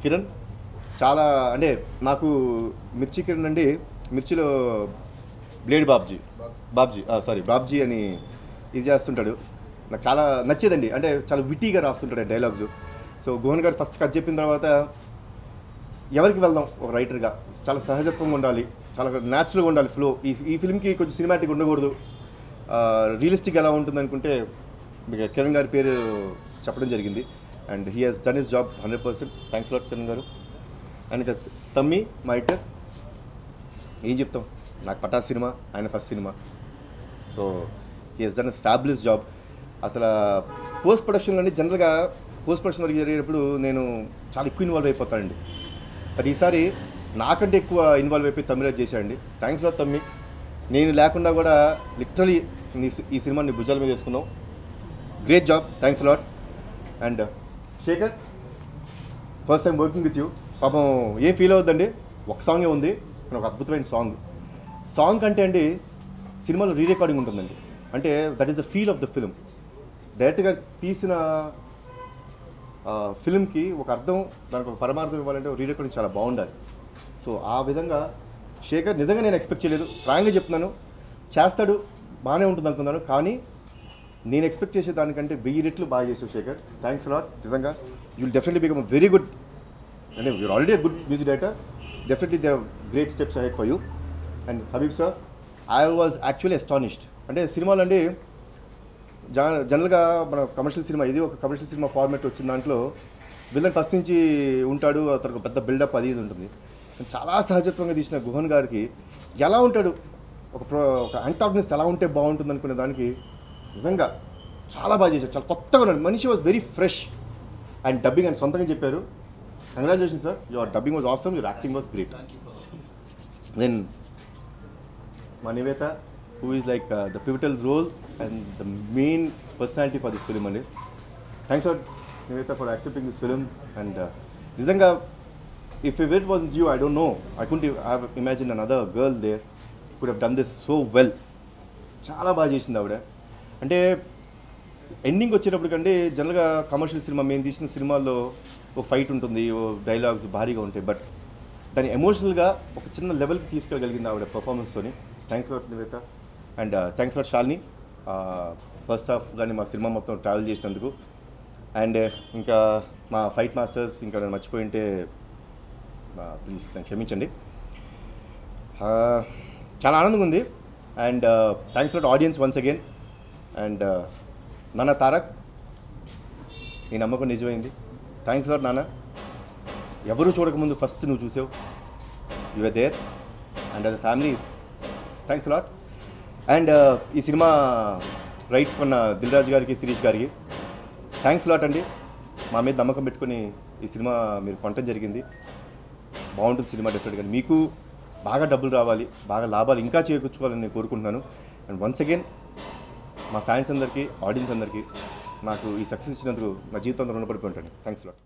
కిరణ్ చాలా అంటే నాకు మిర్చి కిరణ్ అండి మిర్చిలో బ్లేడ్ బాబ్జీ బాబ్జీ సారీ బాబ్జీ అని ఇది చేస్తుంటాడు నాకు చాలా నచ్చేదండి అంటే చాలా విటీగా రాస్తుంటాడు డైలాగ్స్ సో గోహన్ గారు ఫస్ట్ కట్ చెప్పిన తర్వాత ఎవరికి వెళ్దాం ఒక రైటర్గా చాలా సహజత్వంగా ఉండాలి చాలా న్యాచురల్గా ఉండాలి ఫ్లో ఈ ఈ ఫిల్మ్కి కొంచెం సినిమాటిక్ ఉండకూడదు రియలిస్టిక్ ఎలా ఉంటుంది అనుకుంటే మీకు కిరణ్ గారి పేరు చెప్పడం జరిగింది and he has done his job hundred percent thanks lot Kiran గారు అండ్ ఇక తమ్మి మా ఇటర్ ఏం చెప్తాం నాకు పటా సినిమా ఆయన first cinema so he has done fabulous job అసలు పోస్ట్ ప్రొడక్షన్లోని జనరల్గా పోస్ట్ ప్రొడక్షన్ వరకు జరిగేటప్పుడు నేను చాలా ఎక్కువ ఇన్వాల్వ్ అయిపోతానండి బట్ ఈసారి నాకంటే ఎక్కువ ఇన్వాల్వ్ అయిపోయి తమ్మిరాజ్ చేశాడండి థ్యాంక్స్ లాట్ తమ్మి నేను లేకుండా కూడా లిటరలీ నీ ఈ సినిమాని భుజాల మీద వేసుకున్నావు great job thanks lot and Shekhar first time working with you పాపం ఏం ఫీల్ అవుద్దండి ఒక సాంగే ఉంది కానీ ఒక అద్భుతమైన సాంగ్ సాంగ్ కంటే అండి సినిమాలో రీ రికార్డింగ్ ఉంటుందండి అంటే that is the feel of the film డైరెక్ట్గా తీసిన ఫిల్మ్కి ఒక అర్థం దానికి ఒక పరమార్థం ఇవ్వాలంటే రీ రికార్డింగ్ చాలా బాగుండాలి సో ఆ విధంగా శేఖర్ నిజంగా నేను ఎక్స్పెక్ట్ చేయలేదు ఫ్రాంక్గా చెప్తున్నాను చేస్తాడు బాగానే ఉంటుంది అనుకున్నాను కానీ నేను ఎక్స్పెక్ట్ చేసే దానికంటే వెయ్యి రెట్లు బాగా చేసావు శేఖర్ థ్యాంక్స్ లాట్ నిజంగా you will definitely become very good అంటే you're already good music director definitely they great steps ahead for you and Habib sir I was actually astonished అంటే సినిమాలు అండి జన జనరల్గా మన కమర్షియల్ సినిమా ఇది ఒక కమర్షియల్ సినిమా ఫార్మాట్ వచ్చిన దాంట్లో విలన్ ఫస్ట్ నుంచి ఉంటాడు అతనికి పెద్ద బిల్డప్ అది ఇది ఉంటుంది కానీ చాలా సహజత్వంగా తీసిన గుహన్ గారికి ఎలా ఉంటాడు ఒక ప్రో ఒక అంటాగ్నిస్ట్ ఎలా ఉంటే బాగుంటుంది అనుకునే దానికి నిజంగా చాలా బాగా చేశారు చాలా కొత్తగా ఉన్నాడు మనిషి was very fresh and dubbing అని సొంతంగా చెప్పారు congratulation sir your dubbing was awesome your acting was great then మా Nivetha who is like the pivotal role and the main personality for this film అండి thanks for Nivetha for accepting this film and నిజంగా if it was you I don't know I couldn't have imagine another girl there could have done this so well చాలా బాగా చేసింది ఆవిడ అంటే ending వచ్చేటప్పటికంటే జనరల్గా commercial cinema మేము తీసిన సినిమాల్లో ఒక ఫైట్ ఉంటుంది ఓ డైలాగ్స్ భారీగా ఉంటాయి బట్ దాన్ని ఎమోషనల్గా ఒక చిన్న లెవెల్కి తీసుకెళ్ళగలిగింది ఆవిడ పర్ఫార్మెన్స్తోని thanks lot Nivetha and thanks lot షాల్ని ఫస్ట్ హాఫ్ కానీ మా సినిమా మొత్తం ట్రావెల్ చేసినందుకు అండ్ ఇంకా మా ఫైట్ మాస్టర్స్ ఇంకా నేను మర్చిపోయి ఉంటే ప్లీజ్ నన్ను క్షమించండి ఆ, చాలా ఆనందంగా ఉంది and thanks lot audience once again and నాన్న తారక్ నీ నమ్మకం నిజమైంది థ్యాంక్స్ లాట్ నాన్న ఎవరు చూడకముందు ఫస్ట్ నువ్వు చూసావు you were there and as family thanks lot and ఈ సినిమా రైట్స్ కొన్న దిల్ రాజు గారికి శిరీష్ గారికి థ్యాంక్స్ లాట్ అండి మా మీద నమ్మకం పెట్టుకొని ఈ సినిమా మీరు కొనటం జరిగింది బాగుంటుంది సినిమా డెఫినెట్గా మీకు బాగా డబ్బులు రావాలి బాగా లాభాలు ఇంకా చేకూర్చుకోవాలని నేను కోరుకుంటున్నాను అండ్ వన్స్ అగైన్ మా ఫ్యాన్స్ అందరికీ ఆడియన్స్ అందరికీ నాకు ఈ సక్సెస్ ఇచ్చినందుకు నా జీవితంలో రుణపడిపోయి ఉంటాను థ్యాంక్స్ లాట్